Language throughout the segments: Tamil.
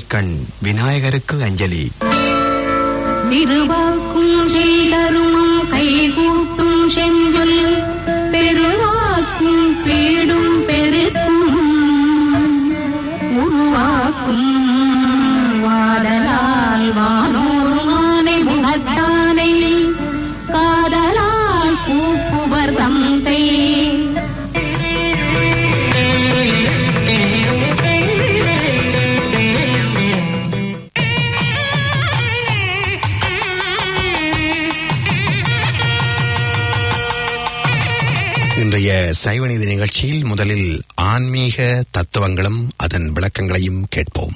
கண் விநாயகருக்கு அஞ்சலி திருவாக்கும் செய்தருமம் கைகூட்டும் செஞ்சொல் பெருவாக்கும் பீடும் பெருக்கும் உருவாக்கும் வாடலால் வானோருமானை முகத்தானை காதலால் பூப்புவர் தந்தை இன்றைய சைவநீதி நிகழ்ச்சியில் முதலில் ஆன்மீக தத்துவங்களும் அதன் விளக்கங்களையும் கேட்போம்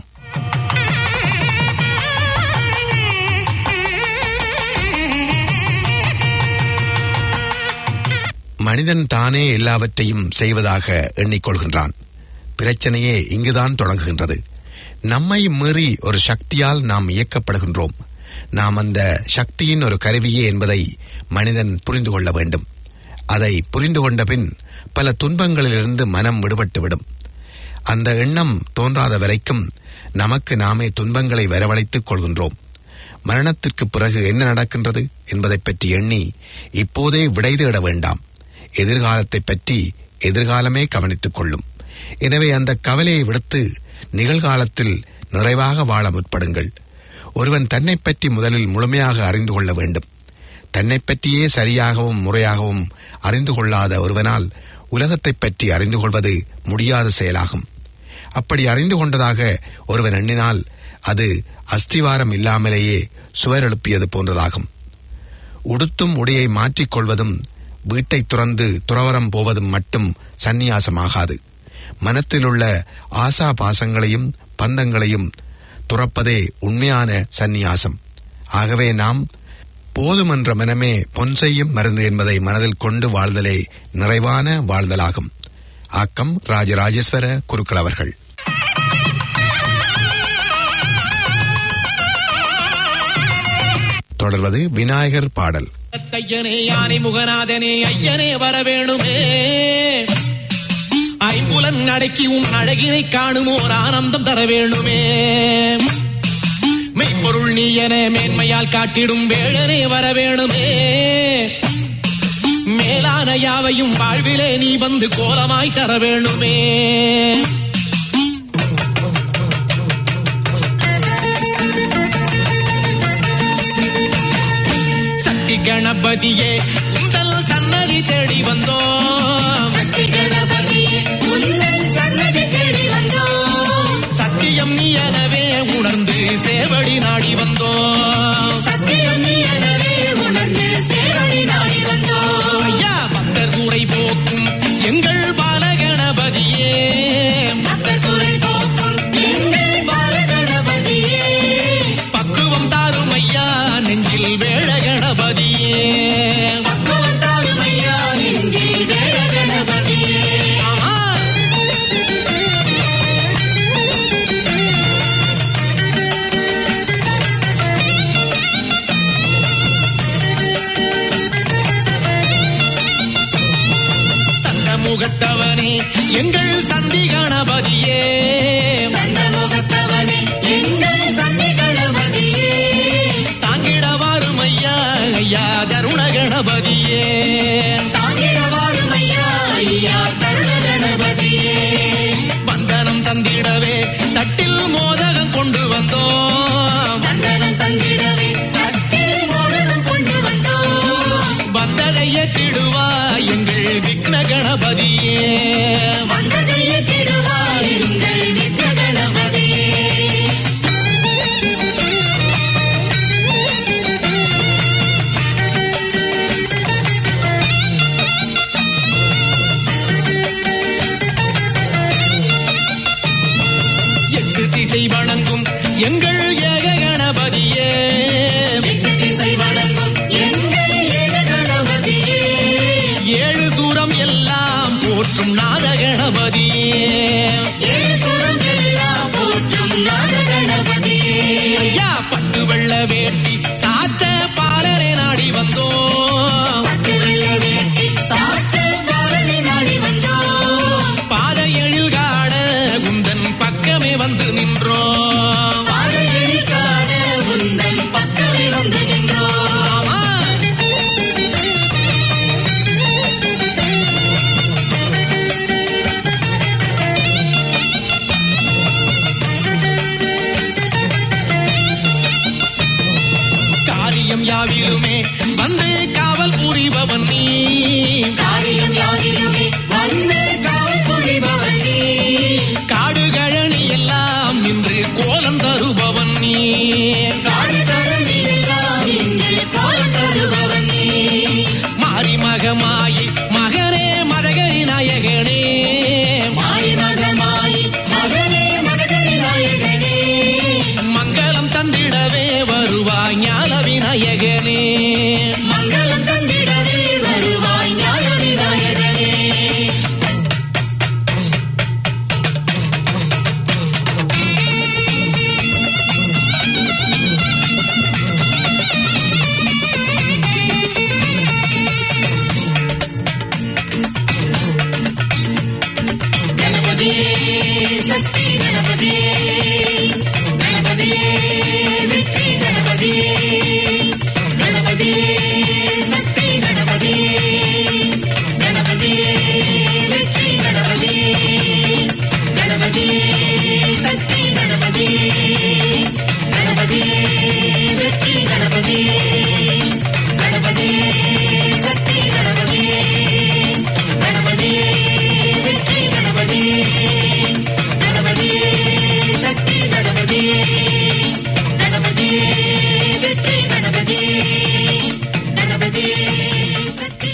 மனிதன் தானே எல்லாவற்றையும் செய்வதாக எண்ணிக்கொள்கின்றான் பிரச்சனையே இங்குதான் தொடங்குகின்றது நம்மை மீறி ஒரு சக்தியால் நாம் இயக்கப்படுகின்றோம் நாம் அந்த சக்தியின் ஒரு கருவியே என்பதை மனிதன் புரிந்து கொள்ள வேண்டும் அதை புரிந்து கொண்ட பின் பல துன்பங்களிலிருந்து மனம் விடுபட்டுவிடும் அந்த எண்ணம் தோன்றாத வரைக்கும் நமக்கு நாமே துன்பங்களை வரவழைத்துக் கொள்கின்றோம் மரணத்திற்கு பிறகு என்ன நடக்கின்றது என்பதைப் பற்றி எண்ணி இப்போதே விடை தேட வேண்டாம் எதிர்காலத்தைப் பற்றி எதிர்காலமே கவனித்துக் கொள்ளும் எனவே அந்த கவலையை விடுத்து நிகழ்காலத்தில் நிறைவாக வாழ முற்படுங்கள் ஒருவன் தன்னைப் பற்றி முதலில் முழுமையாக அறிந்து கொள்ள வேண்டும் தன்னைப் பற்றியே சரியாகவும் முறையாகவும் அறிந்து கொள்ளாத ஒருவனால் உலகத்தைப் பற்றி அறிந்து கொள்வது முடியாத செயலாகும் அப்படி அறிந்து கொண்டதாக ஒருவன் எண்ணினால் அது அஸ்திவாரம் இல்லாமலேயே சுவர் எழுப்பியது போன்றதாகும் உடுத்தும் உடையை மாற்றிக்கொள்வதும் வீட்டை துறந்து துறவரம் போவதும் மட்டும் சந்நியாசமாகாது மனத்திலுள்ள ஆசா பாசங்களையும் பந்தங்களையும் துறப்பதே உண்மையான சந்நியாசம் ஆகவே நாம் போதுமென்ற மனமே பொன் செய்யும் மருந்து என்பதை மனதில் கொண்டு வாழ்தலே நிறைவான வாழ்தலாகும் ஆக்கம் ராஜராஜேஸ்வர குருக்கள் அவர்கள் தொடர்வது விநாயகர் பாடல் ஐயனே யானை முகநாதனே ஐயனே வர வேணுமே ஐம்புலன் அடக்கி உன் அழகினை காணும் ஓர் ஆனந்தம் தர வேணுமே மெய்ப்பொருள் நீ என மேன்மையால் காட்டிடும் வேடனே வர வேணுமே மேலான யாவையும் வாழ்விலே நீ வந்து கோலமாய் தர வேணுமே சக்தி கணபதியே உந்தல் சன்னதி தேடி வந்தோம் சத்தியம் நீ எனவே உணர்ந்து சேவடி நாடி வந்தோம் ஐயா பக்தர் குறை போக்கும் எங்கள் பாலகணபதியே பக்குவம் தாரும் ஐயா நெஞ்சில் வேழ கணபதியே ஆமா. தங்க முகத்தவனே எங்கள் சந்தி கணபதியே தாங்கிட வாரும் ஐயா ஐயா தருண கணபதியே வந்தனம் தந்திடவே தட்டில் மோதகம் கொண்டு வந்தோம் வந்ததை ஏற்றிடுவா எங்கள் விக்ன கணபதியே எட்டு திசை வணங்கும் எங்கள் ஏக கணபதியே ஏழு சூரம் எல்லாம் போற்றும் நாத கணபதியே ஐயா பட்டு வெள்ள வேட்டி சாற்ற பாலரை நாடி வந்தோம் பாத எழில் காண குந்தன் பக்கமே வந்து நின்றோம் காரியம் யாவிலுமே வந்து காவல் புரிபவன் நீ காரியம் யாவிலுமே வந்து காவல் புரிபவன் நீ காடு கழனி எல்லாம் நின்று கோலம் தருபவன் நீ காடு கடந்து எல்லாம் இன்று கோலம் தருபவன் நீ மாறி மகமாயி மகனே மதகரி நாயகனே மாறி மகமாயி மகளே மகரி நாயகனே மங்களம் தந்திடவே வருவாய் ஞான விநாயகனே மங்களம் தந்திடவே வருவாய் ஞான விநாயகனே கணபதியே சக்தி கணபதியே கணபதியே வெற்றி கணபதியே கணபதியே சக்தி கணபதியே கணபதியே வெற்றி கணபதியே கணபதியே சக்தி கணபதியே கணபதியே வெற்றி கணபதியே கணபதியே சக்தி கணபதியே கணபதியே வெற்றி கணபதியே கணபதியே சக்தி கணபதியே கணபதியே வெற்றி கணபதியே கணபதியே சக்தி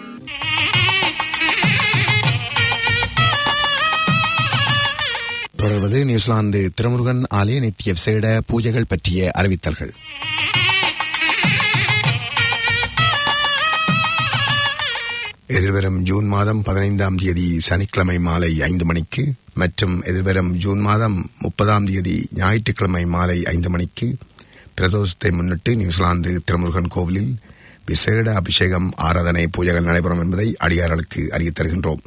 தொடர்வது நியூசிலாந்து திருமுருகன் ஆலய நித்திய விசேட பூஜைகள் பற்றிய அறிவித்தல்கள் எதிர்வரும் ஜூன் மாதம் பதினைந்தாம் தேதி சனிக்கிழமை மாலை ஐந்து மணிக்கு மற்றும் எதிர்வரும் ஜூன் மாதம் முப்பதாம் தேதி ஞாயிற்றுக்கிழமை மாலை ஐந்து மணிக்கு பிரதோஷத்தை முன்னிட்டு நியூசிலாந்து திருமுருகன் கோவிலில் விசேட அபிஷேகம் ஆராதனை பூஜைகள் நடைபெறும் என்பதை அடியார்களுக்கு அறிவித் தருகின்றோம்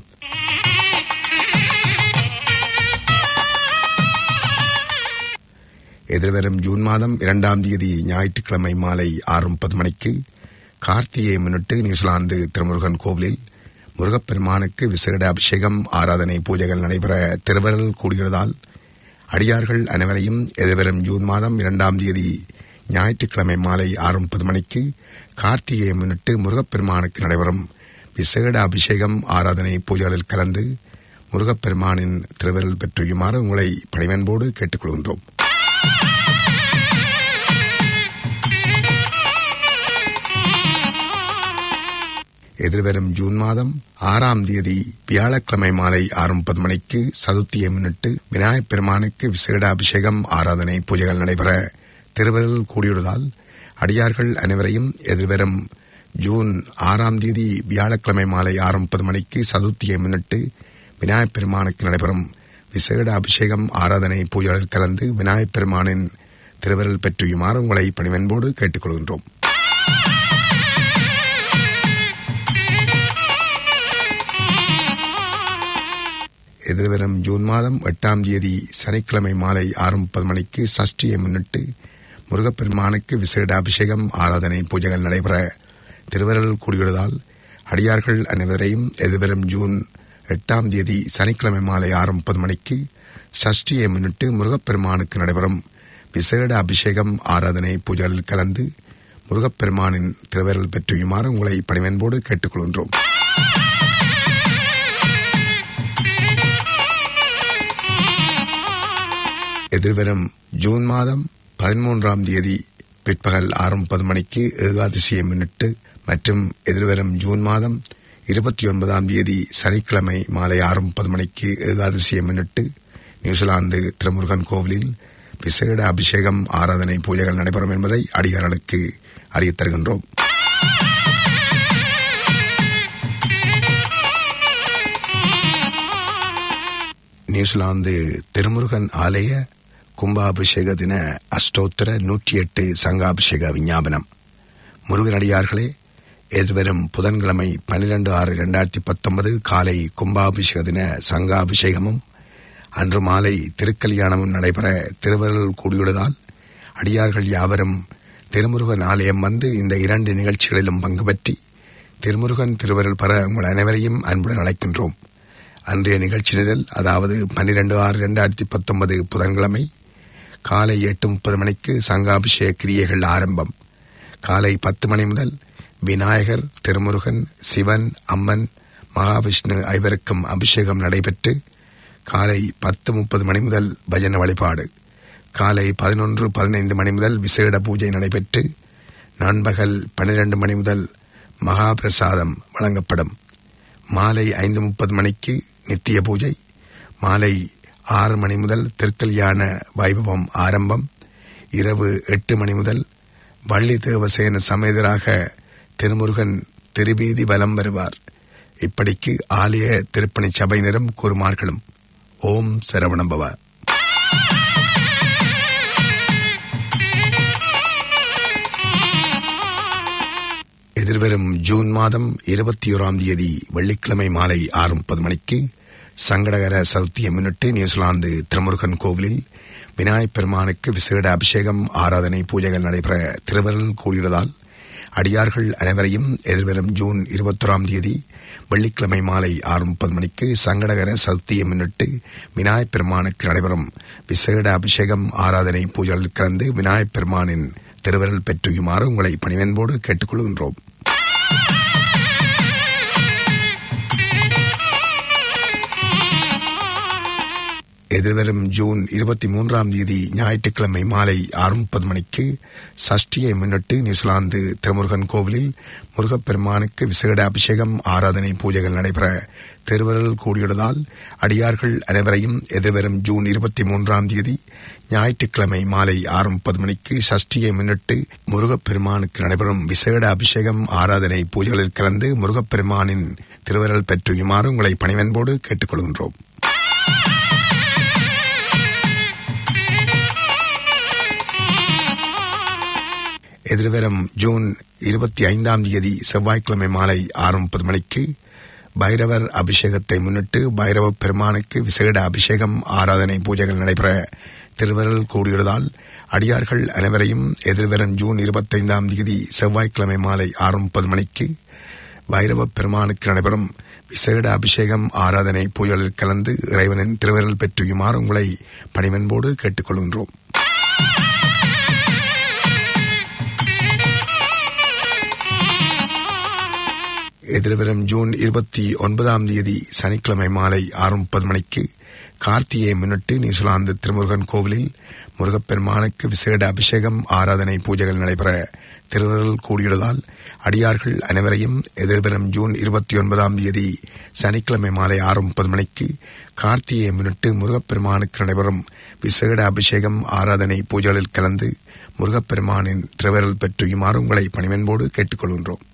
எதிர்வரும் ஜூன் மாதம் இரண்டாம் தேதி ஞாயிற்றுக்கிழமை மாலை ஆறு முப்பது மணிக்கு கார்த்திகையை முன்னிட்டு நியூசிலாந்து திருமுருகன் கோவிலில் முருகப்பெருமானுக்கு விசேட அபிஷேகம் ஆராதனை பூஜைகள் நடைபெற திருவரல் கூடுகிறதால் அடியார்கள் அனைவரையும் எதிர்வரும் ஜூன் மாதம் இரண்டாம் தேதி ஞாயிற்றுக்கிழமை மாலை ஆறு முப்பது மணிக்கு கார்த்திகையை முன்னிட்டு முருகப்பெருமானுக்கு நடைபெறும் விசேட அபிஷேகம் ஆராதனை பூஜைகளில் கலந்து முருகப்பெருமானின் திருவிரல் பெற்றுயுமாறு உங்களை பணிவன்போடு கேட்டுக்கொள்கின்றோம் எதிர்வரும் ஜூன் மாதம் ஆறாம் தேதி வியாழக்கிழமை மாலை ஆறு முப்பது மணிக்கு சதுர்த்தியை முன்னிட்டு விநாயகப் பெருமானுக்கு விசேட அபிஷேகம் ஆராதனை பூஜைகள் நடைபெற திருவருள் கூடியுள்ளதால் அடியார்கள் அனைவரையும் எதிர்வரும் ஜூன் ஆறாம் தேதி வியாழக்கிழமை மாலை ஆறு முப்பது மணிக்கு சதுர்த்தியை முன்னிட்டு விநாயகப் பெருமானுக்கு நடைபெறும் விசேட அபிஷேகம் ஆராதனை பூஜைகளில் கலந்து விநாயகப் பெருமானின் திருவருள் பெற்றுயுமாறு உங்களை பணிவன்போடு கேட்டுக்கொள்கின்றோம் எதிர்வரும் ஜூன் மாதம் எட்டாம் தேதி சனிக்கிழமை மாலை ஆறு முப்பது மணிக்கு சஷ்டியை முன்னிட்டு முருகப்பெருமானுக்கு விசேட அபிஷேகம் ஆராதனை பூஜைகள் நடைபெற திருவருள் கூடியுள்ளதால் அடியார்கள் அனைவரையும் எதிர்வரும் ஜூன் எட்டாம் தேதி சனிக்கிழமை மாலை ஆறு முப்பது மணிக்கு சஷ்டியை முன்னிட்டு முருகப்பெருமானுக்கு நடைபெறும் விசேட அபிஷேகம் ஆராதனை பூஜைகளில் கலந்து முருகப்பெருமானின் திருவருள் பெற்றுயுமாறு உங்களை பணிவன்போடு கேட்டுக்கொள்கின்றோம் எதிர்வரும் ஜூன் மாதம் பதிமூன்றாம் தேதி பிற்பகல் ஆறு முப்பது மணிக்கு ஏகாதசியை முன்னிட்டு மற்றும் எதிர்வரும் ஜூன் மாதம் இருபத்தி ஒன்பதாம் தேதி சனிக்கிழமை மாலை ஆறு முப்பது மணிக்கு ஏகாதசியை முன்னிட்டு நியூசிலாந்து திருமுருகன் கோவிலில் விசேட அபிஷேகம் ஆராதனை பூஜைகள் நடைபெறும் என்பதை அடியார்களுக்கு அறியத் தருகின்றோம் நியூசிலாந்து திருமுருகன் ஆலய கும்பாபிஷேக தின அஷ்டோத்தர நூற்றி எட்டு சங்காபிஷேக விஞ்ஞாபனம் முருகனடியார்களே எதிர்வரும் புதன்கிழமை பன்னிரண்டு ஆறு இரண்டாயிரத்தி பத்தொன்பது காலை கும்பாபிஷேக தின சங்காபிஷேகமும் அன்று மாலை திருக்கல்யாணமும் நடைபெற திருவருள் கூடியுள்ளதால் அடியார்கள் யாவரும் திருமுருகன் ஆலயம் வந்து இந்த இரண்டு நிகழ்ச்சிகளிலும் பங்கு பற்றி திருமுருகன் திருவருள் பெற உங்கள் அனைவரையும் அன்புடன் அழைக்கின்றோம் அன்றைய நிகழ்ச்சி நிரல் அதாவது பன்னிரண்டு ஆறு இரண்டாயிரத்தி பத்தொன்பது புதன்கிழமை காலை எட்டு முப்பது மணிக்கு சங்காபிஷேக கிரியைகள் ஆரம்பம் காலை பத்து மணி முதல் விநாயகர் திருமுருகன் சிவன் அம்மன் மகாவிஷ்ணு ஐவருக்கும் அபிஷேகம் நடைபெற்று காலை பத்து முப்பது மணி முதல் பஜன வழிபாடு காலை பதினொன்று பதினைந்து மணி முதல் விசேட பூஜை நடைபெற்று நண்பகல் பன்னிரண்டு மணி முதல் மகாபிரசாதம் வழங்கப்படும் மாலை ஐந்து முப்பது மணிக்கு நித்திய பூஜை மாலை ஆறு மணி முதல் திருக்கல்யாண வைபவம் ஆரம்பம் இரவு எட்டு மணி முதல் வள்ளி தேவசேன சமேதராக திருமுருகன் திருவீதி வலம் வருவார் இப்படிக்கு ஆலய திருப்பணி சபையினரும் குருமார்களும் ஓம் சரவணம்பவ எதிர்வரும் ஜூன் மாதம் இருபத்தி ஓராம் தேதி வெள்ளிக்கிழமை மாலை ஆறு முப்பது மணிக்கு சங்கடகர சதுர்த்தியை முன்னிட்டு நியூசிலாந்து திருமுருகன் கோவிலில் விநாயகப் பெருமானுக்கு விசேட அபிஷேகம் ஆராதனை பூஜைகள் நடைபெற திருவருள் கூடியுள்ளதால் அடியார்கள் அனைவரையும் எதிர்வரும் ஜூன் இருபத்தொராம் தேதி வெள்ளிக்கிழமை மாலை ஆறு முப்பது மணிக்கு சங்கடகர சதுர்த்தியை முன்னிட்டு விநாயகப் பெருமானுக்கு நடைபெறும் விசேட அபிஷேகம் ஆராதனை பூஜைகளில் கலந்து விநாயகப் பெருமானின் திருவருள் பெற்றுயுமாறு உங்களை பணிவன்போடு கேட்டுக்கொள்கின்றோம் எதிர்வரும் ஜூன் இருபத்தி மூன்றாம் தேதி ஞாயிற்றுக்கிழமை மாலை ஆறு முப்பது மணிக்கு சஷ்டியை முன்னிட்டு நியூசிலாந்து திருமுருகன் கோவிலில் முருகப்பெருமானுக்கு விசேட அபிஷேகம் ஆராதனை பூஜைகள் நடைபெற திருவருள் கூடியுள்ளதால் அடியார்கள் அனைவரையும் எதிர்வரும் ஜூன் இருபத்தி மூன்றாம் தேதி ஞாயிற்றுக்கிழமை மாலை ஆறு முப்பது மணிக்கு சஷ்டியை முன்னிட்டு முருகப்பெருமானுக்கு நடைபெறும் விசேட அபிஷேகம் ஆராதனை பூஜைகளில் கலந்து முருகப்பெருமானின் திருவருள் பெற்றுயுமாறு உங்களை பணிவன்போடு கேட்டுக்கொள்கின்றோம் எதிர்வரும் ஜூன் இருபத்தி ஐந்தாம் தேதி செவ்வாய்க்கிழமை மாலை ஆறு முப்பது மணிக்கு பைரவர் அபிஷேகத்தை முன்னிட்டு பைரவ பெருமானுக்கு விசேட அபிஷேகம் ஆராதனை பூஜைகள் நடைபெற திருவருள் கூடியுள்ளதால் அடியார்கள் அனைவரையும் எதிர்வரும் ஜூன் இருபத்தைந்தாம் தேதி செவ்வாய்க்கிழமை மாலை ஆறு முப்பது மணிக்கு பைரவ பெருமானுக்கு நடைபெறும் விசேட அபிஷேகம் ஆராதனை பூஜைகளில் கலந்து இறைவனின் திருவருள் பெற்றுயுமாறு உங்களை பணிவன்போடு கேட்டுக்கொள்கின்றோம் எதிர்வரும் ஜூன் இருபத்தி ஒன்பதாம் தேதி சனிக்கிழமை மாலை ஆறு முப்பது மணிக்கு கார்த்தியை முன்னிட்டு நியூசிலாந்து திருமுருகன் கோவிலில் முருகப்பெருமானுக்கு விசேட அபிஷேகம் ஆராதனை பூஜைகள் நடைபெற திருவருள் கூடியுள்ளதால் அடியார்கள் அனைவரையும் எதிர்வரும் ஜூன் இருபத்தி ஒன்பதாம் தேதி சனிக்கிழமை மாலை ஆறு முப்பது மணிக்கு கார்த்தியை முன்னிட்டு முருகப்பெருமானுக்கு நடைபெறும் விசேட அபிஷேகம் ஆராதனை பூஜைகளில் கலந்து முருகப்பெருமானின் திருவருள் பெற்றுயுமாறு உங்களை பணிவன்போடு கேட்டுக்கொள்கின்றோம்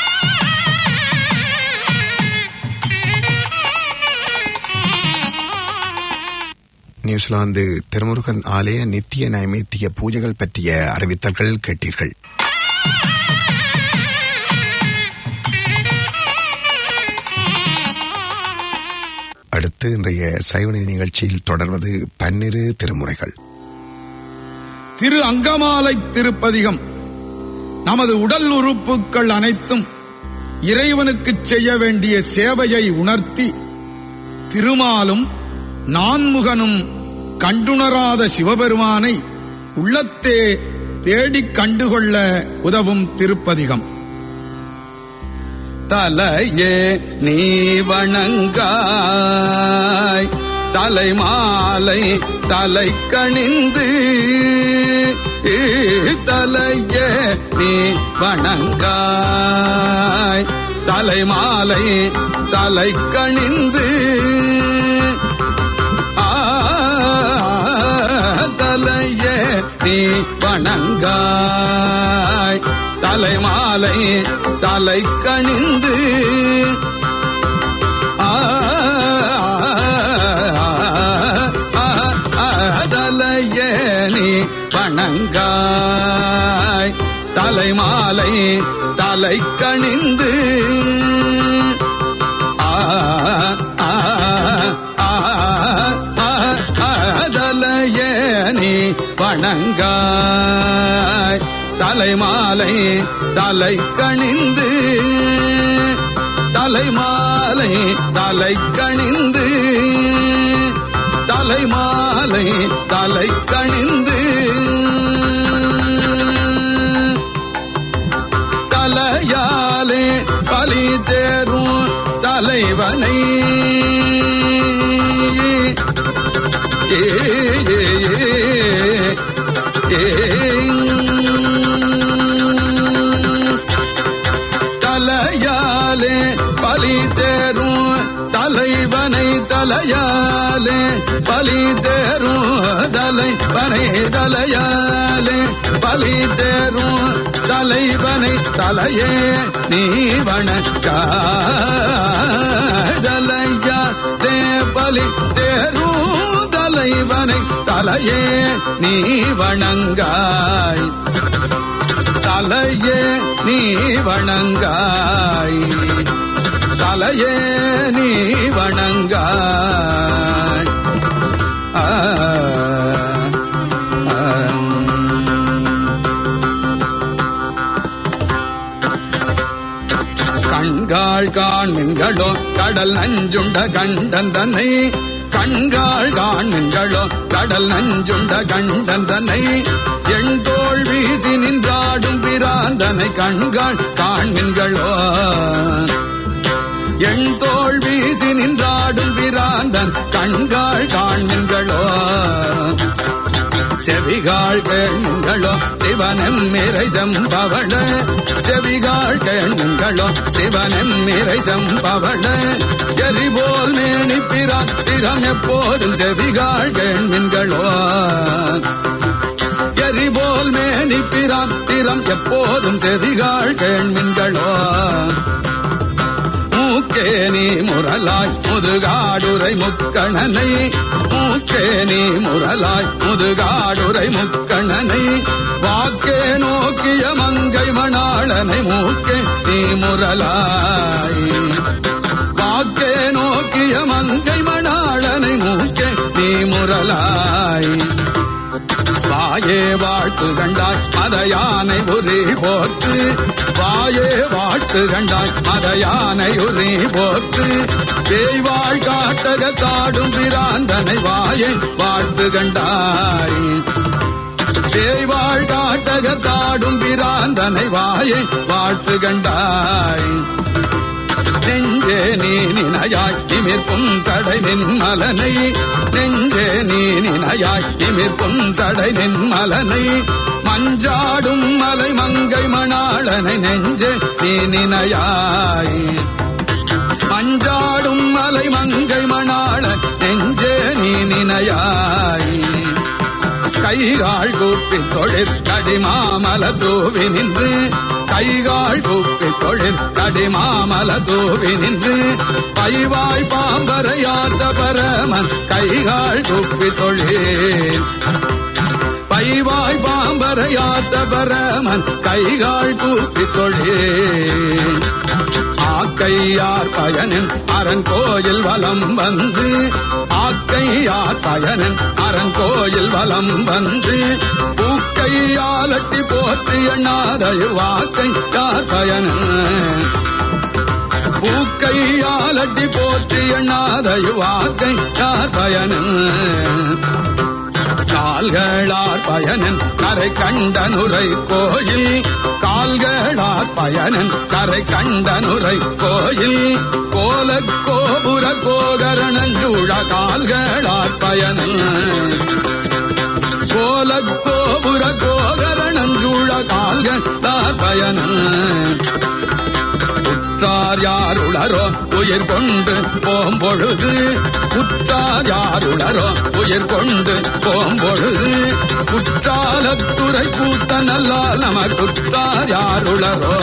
நியூசிலாந்து திருமுருகன் ஆலய நித்திய நைமித்திய பூஜைகள் பற்றிய அறிவித்தல்கள் கேட்டீர்கள் அடுத்து இன்றைய சைவநீதி நிகழ்ச்சியில் தொடர்வது பன்னிரு திருமுறைகள் திரு அங்கமாலை திருப்பதிகம் நமது உடல் உறுப்புகள் அனைத்தும் இறைவனுக்கு செய்ய வேண்டிய சேவையை உணர்த்தி திருமாலும் நான்முகனும் கண்டுணராத சிவபெருமானை உள்ளத்தே தேடிக் கண்டுகொள்ள உதவும் திருப்பதிகம் தலையே நீ வணங்காய் தலைமாலை தலை கணிந்து தலையே நீ வணங்காய் தலைமாலை தலை கணிந்து ஆ, தலையே நீ வணங்காய் தலைமாலை தலை கணிந்து ஆ, தலையே நீ வணங்காய் தலைமாலை தலை கணிந்து ஆ ஆ, ஆ, ஆ, ஆதலையே நீ வணங்காய் தலைமாலை தலை கணிந்து தலைமாலை தலை கணிந்து தலைமாலை தலை கணிந்து தலையாலே பலி தேரும் தலைவனை ஏ ஏ ஏ ஏ தலையாலே பலி தேரும் தலைவனை தலையாலே பலி தேரும் தலைவனை தலையாலே பலி தேரும் தலைவனை தலையே நீ வணக்காதலையாலே பலி தேரும் தலைவனை தலையே நீ வணங்காய் தலையே நீ வணங்காய் தலையே நீ வணங்காய் ஆ, ஆ. கண்காள் காண்மின்களோ கடல் நஞ்சுண்ட கண்டன் தன்னை கண்காள் காண்மின்களோ கடல் நஞ்சுண்ட கண்டன் தன்னை எண் தோள் வீசி நின்றாடும் பிராந்தனை கண்காள் காண்மின்களோ எண் தோள் வீசி நின்றாடும் பிராந்தன் கண்காள் காண்மின்களோ செவிகாள் கேண்களோ சிவனம் மிரை செம்பவள செவிகாள் கேண்களோ சிவனம் மிரை செம்பவள எரிபோல் மேனி பிராத்திரம் எப்போதும் செவிகாள் கேண்களோ எரிபோல் மேனி பிராத்திரம் எப்போதும் செவிகாள் கேண்களோ மூக்கே நீ முரலாய் முதுகாடுரை முக்கணனை மூக்கே நீ முரலாய் முதுகாடுரை முக்கணனை வாக்கே நோக்கிய மங்கை மணாளனை மூக்கே நீ முரலாய் வாக்கே நோக்கிய மங்கை மணாளனை மூக்கே நீ முரலாய் வாயே வாழ்த்து கண்டாய் மத யானை உரி போர்த்து வாயே வாழ்த்து கண்டாய் மத யானை உரி போர்த்து பேய்வாழ் காட்டக காடும் பிராந்தனை வாயே வாழ்த்து கண்டாய் பேய்வாழ் காட்டக காடும் பிராந்தனை வாயே வாழ்த்து கண்டாய் நெஞ்சே நீ நினையாய் நிமிர்க்கும் சடை நின்மலனை நெஞ்சே நீ நினையாய் நிமிர்க்கும் சடை நின்மலனை மஞ்சாடும் மலை மங்கை மணாளனை நெஞ்சே நீ நினையாய் மஞ்சாடும் மலை மங்கை மணாளன் நெஞ்சே நீ நினையாய் கைகால் கூப்பி தொழிற் கடிமாமல தூவி நின்று கைகால் கூப்பி தொழிற் கடிமாமல தூவி நின்று பைவாய் பாம்பரையாத்த பரமன் கைகால் கூப்பி தொழில் பைவாய் பாம்பரையாத்த பரமன் கைகால் கூப்பி தொழில் ஆக்கையார் பயனின் அரண் கோயில் வலம் வந்து ஆக்கையார் பயனின் அரண் கோயில் வலம் வந்து பூக்கையாலட்டி போற்றி எண்ணாதயு வாக்கை யார் பயனின் பூக்கையாலட்டி போற்றி எண்ணாதயு வாக்கை யார் பயனின் கால்களார் பயனன் கரை கண்டனுரை கோயில் கால்களார் பயனன் கரை கண்டனுரை கோயில் கோல கோபுர கோகரணஞ்சூழ கால்களார் பயனன் கோல கோபுர கோகரணஞ்சூழ கால்களார் பயனன் உற்றார் யார் உளரோ உயிர் கொண்டு போம் பொழுது உற்றார் யார் உளரோ உயிர் கொண்டு போம் பொழுது குற்றாலத்துறை கூத்த நல்லால் நம குற்றார் யார் உளரோ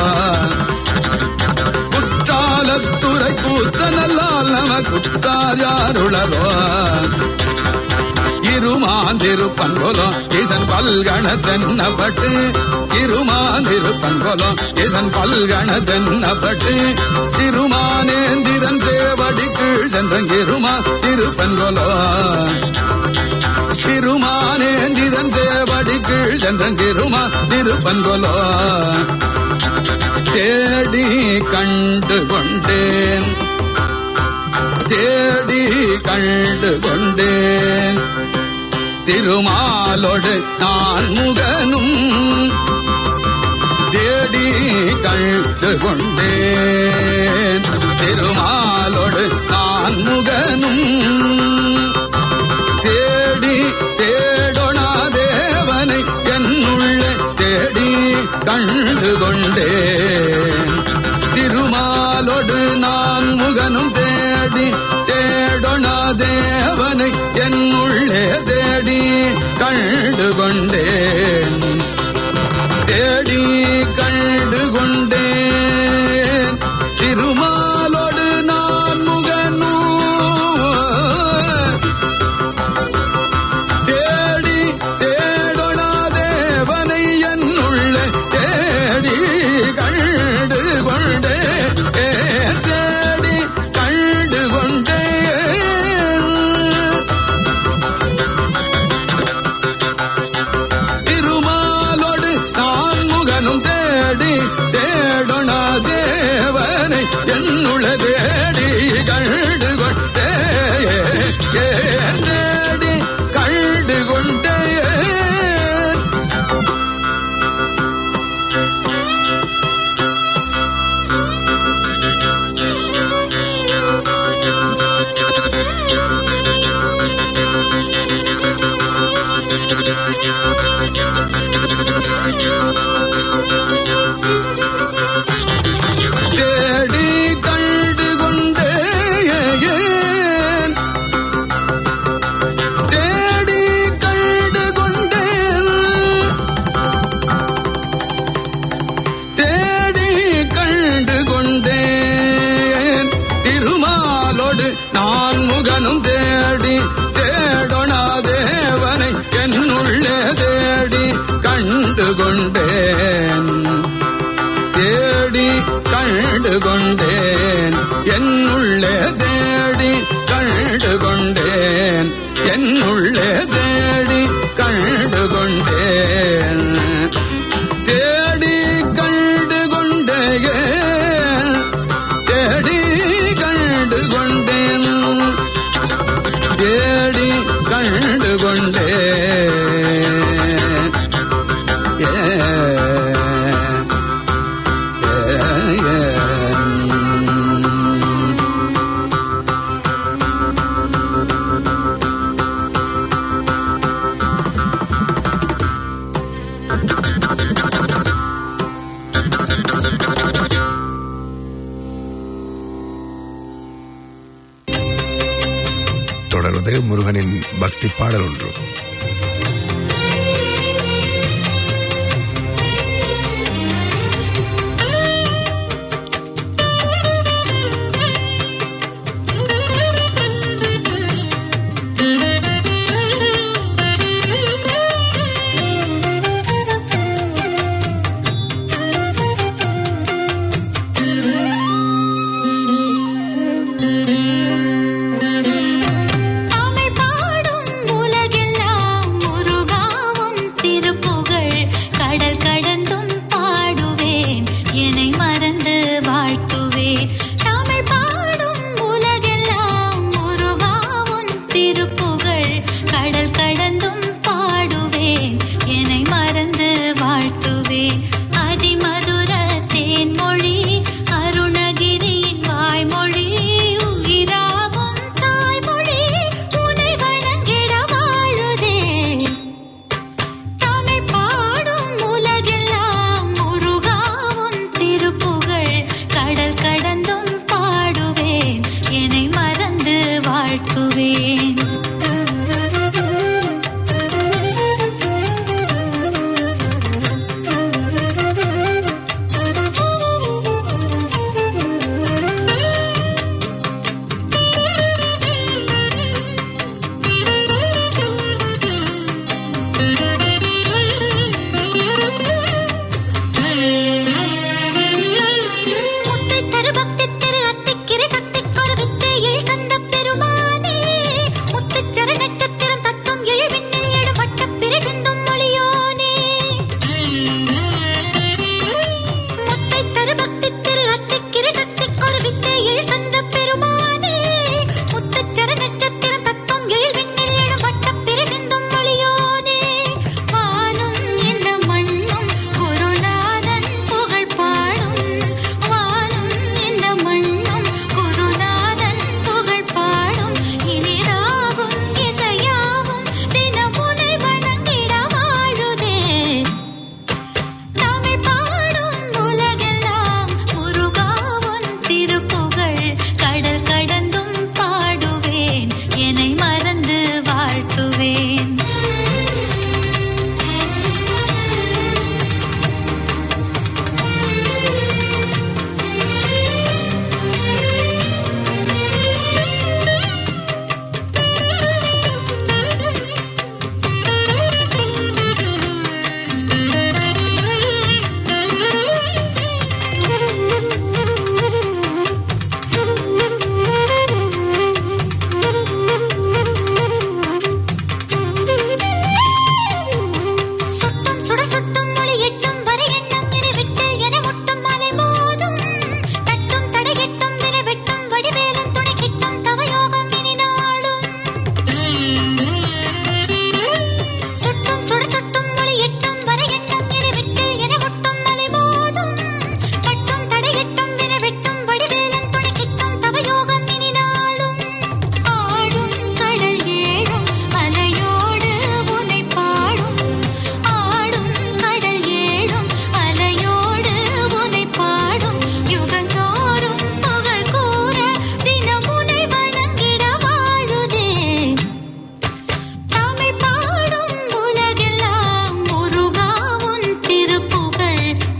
குற்றாலத்துறை கூத்த நல்லால் நம குற்றார் யார் உளரோ இருமாந்திருப்பன்கொலோ இசன் பல்கண தென்னப்பட்டு இருமாந்திருப்பன்கொலோ இசன் பல்கண தென்னப்பட்டு சிறுமானேந்திரன் சேவடி கீழ் சென்றங்கிருமா திருப்பன்கொலோ சிறுமானேந்திரன் சேவடி கீழ் சென்றங்கிருமா திருப்பன்கொலோ தேடி கண்டு கொண்டேன் தேடி கண்டு கொண்டேன் திருமாலோடு நான் முகனும் தேடி கண்டு கொண்டேன் திருமாலோடு நான் முகனும் தேடி தேடொணா தேவனை என்னுள்ளே தேடி கண்டு கொண்டேன் திருமாலோடு நான் முகனும் தேடி தேடொணா தேவனை என்னுள்ளே தேடி கண்டு கொண்டேன் தேடி கண்டு கொண்டேன் திருமாலோடு நான் முகனு தேடி தேடொணா தேவனை என்னுள்ள தேடி கண்டு கொண்டே தேடி கண்டு கொண்டேன் திருமாலோடு நான் முகனும் தேடி தேடொணா தேவனை என்னுள்ள தேடி கண்டு கொண்டே தேடி கண்டு கொண்டேன் தேடி கண்டு கொண்டேன் தேடி கண்டு கொண்டேன் தேடி கண்டு கொண்டேன் திருமாலோடு நான் முகனும் தேடி தேடொணா தேவனை என்னுள்ளே தேடி கண்டு கொண்டேன் தேடி கண்டு கொண்டேன் என்னுள்ளே தேடி கண்டு கொண்டேன் என்னுள்ளே தேடி கண்டு கொண்டேன் தேடி கண்டு கொண்டேன் தேடி கண்டு கொண்டேன் தேடி கண்டு கொண்டேன் ஏ தொடர்வது முருகனின் பக்தி பாடல் ஒன்று தமிழ் பாடும் உலகெல்லாம்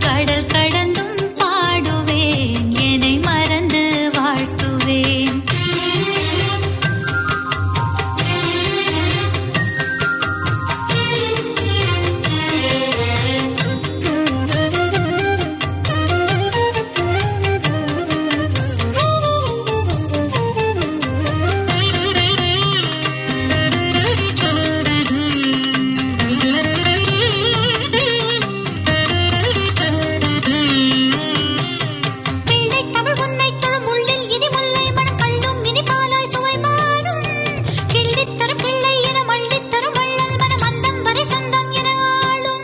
கடல் கடந்தும் பாடுவேன் என்னை மறந்து வாழ்த்துவேன் பிள்ளை தமிழ் உன்னை தொழும் உள்ளில் இனி முல்லை மனம் கள்ளும் இனி பாலாய் சுவை மாறும் கிள்ளித் தரும் கிள்ளை என மள்ளித் தரும் வள்ளல் மனம் அந்தம் வரை சொந்தம் என ஆளும்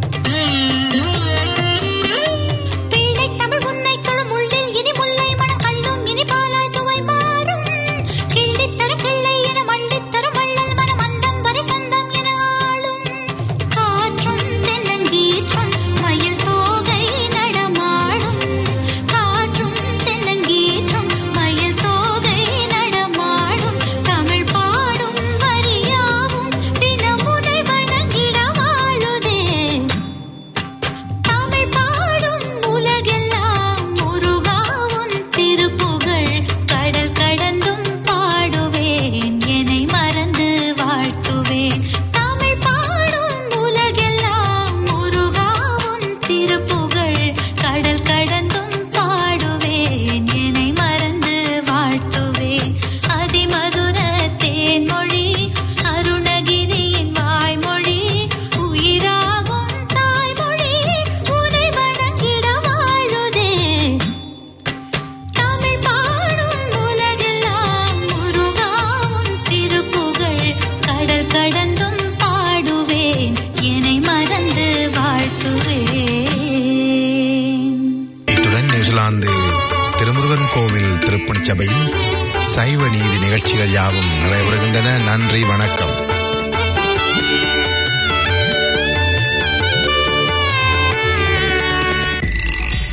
பிள்ளை தமிழ் உன்னை தொழும் உள்ளில் இனி முல்லை மனம் கள்ளும் இனி பாலாய் சுவை மாறும் கிள்ளித் தரும் கிள்ளை என மள்ளித் தரும் வள்ளல் மனம் அந்தம் வரை சொந்தம் என ஆளும் காற்றும் தென்னங்கீற்றும் மயில் தோகை நடமாடும் காற்றும் தென்னங்கீற்றும் மயில் தோகை நடமாடும் தமிழ் பாடும் வரியாவும் தினமுனை வணங்கிட வாழுதே தமிழ் பாடும் உலகெல்லாம் முருகாவும் திருப்புகழ் கடல் கடந்தும் பாடுவேன் என்னை மறந்து வாழ்த்துவேன் தமிழ் பாடும் உலகெல்லாம் முருகாவும் திருப்புகழ் கடல் கடந்தும் பாடுவேன் என்னை மறந்து வாழ்த்துவேன் அதிமதுர தேன்மொழி அருணகிரியின் வாய்மொழி உயிராகும் தாய்மொழி உனை வணங்கிட வாழுதே தமிழ் பாடும் உலகெல்லாம் முருகாவும் திருப்புகழ் கடல் கடந்தும் பாடுவேன் என்னை மறந்து வாழ்த்துவேன் இத்துடன் நியூசிலாந்து திருமுருகன் கோவில் திருப்பணிச் சபையின் சைவ நீதி நிகழ்ச்சிகள் யாவும் நிறைவருகின்றன நன்றி வணக்கம்